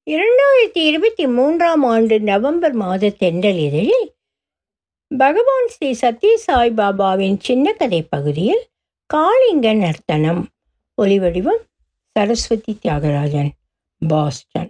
இரண்டாயிரத்தி இருபத்தி மூன்றாம் ஆண்டு நவம்பர் மாத தென்றல் இதழில் பகவான் ஸ்ரீ சத்ய சாய் பாபாவின் சின்ன கதை பகுதியில் காளிங்க நர்த்தனம் ஒலிவடிவம் சரஸ்வதி தியாகராஜன் பாஸ்டன்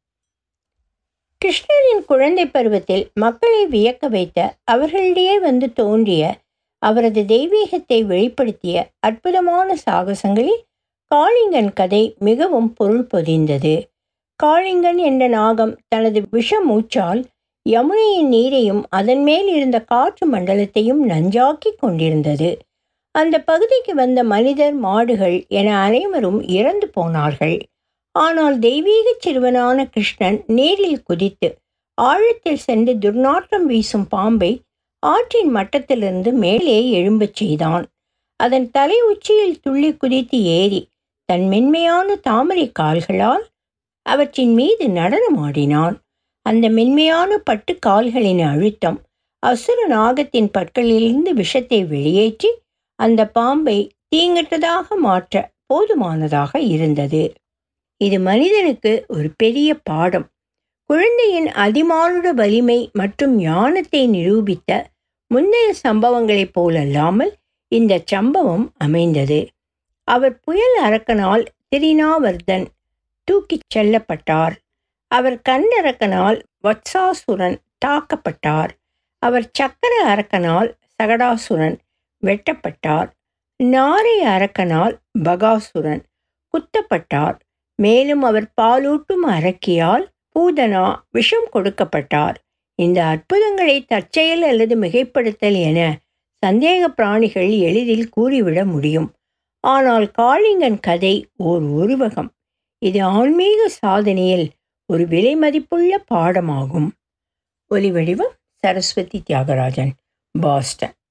கிருஷ்ணரின் குழந்தை பருவத்தில் மக்களை வியக்க வைத்த அவர்களிடையே வந்து தோன்றிய அவரது தெய்வீகத்தை வெளிப்படுத்திய அற்புதமான சாகசங்களில் காளிங்கன் கதை மிகவும் பொருள் பொதிந்தது காளிங்கன் என்ற நாகம் தனது விஷ மூச்சால் யமுனையின் நீரையும் அதன் மேல் இருந்த காற்று மண்டலத்தையும் நஞ்சாக்கி கொண்டிருந்தது அந்த பகுதிக்கு வந்த மனிதர் மாடுகள் என அனைவரும் இறந்து போனார்கள் ஆனால் தெய்வீக சிறுவனான கிருஷ்ணன் நீரில் குதித்து ஆழத்தில் சென்று துர்நாற்றம் வீசும் பாம்பை ஆற்றின் மட்டத்திலிருந்து மேலே எழும்பச் செய்தான் அதன் தலை உச்சியில் துள்ளி குதித்து ஏறி தன் மென்மையான தாமரை கால்களால் அவற்றின் மீது நடனமாடினான் அந்த மென்மையான பட்டு கால்களின் அழுத்தம் அசுர நாகத்தின் பற்களிலிருந்து விஷத்தை வெளியேற்றி அந்த பாம்பை தீங்கற்றதாக மாற்ற போதுமானதாக இருந்தது இது மனிதனுக்கு ஒரு பெரிய பாடம் குழந்தையின் அதிமானுட வலிமை மற்றும் ஞானத்தை நிரூபித்த முந்தைய சம்பவங்களைப் போலல்லாமல் இந்த சம்பவம் அமைந்தது அவர் புயல் அரக்கனால் திரினாவர்தன் தூக்கிச் செல்லப்பட்டார் அவர் கண்ணரக்கனால் வத்சாசுரன் தாக்கப்பட்டார் அவர் சக்கர அரக்கனால் சகடாசுரன் வெட்டப்பட்டார் நாரை அரக்கனால் பகாசுரன் குத்தப்பட்டார் மேலும் அவர் பாலூட்டும் அரக்கியால் பூதனா விஷம் கொடுக்கப்பட்டார் இந்த அற்புதங்களை தற்செயல் அல்லது மிகைப்படுத்தல் என சந்தேக பிராணிகள் எளிதில் கூறிவிட முடியும் ஆனால் காளிங்கன் கதை ஓர் உருவகம் இது ஆன்மீக சாதனையில் ஒரு விலை மதிப்புள்ள பாடமாகும் ஒலிவடிவம் சரஸ்வதி தியாகராஜன் பாஸ்டன்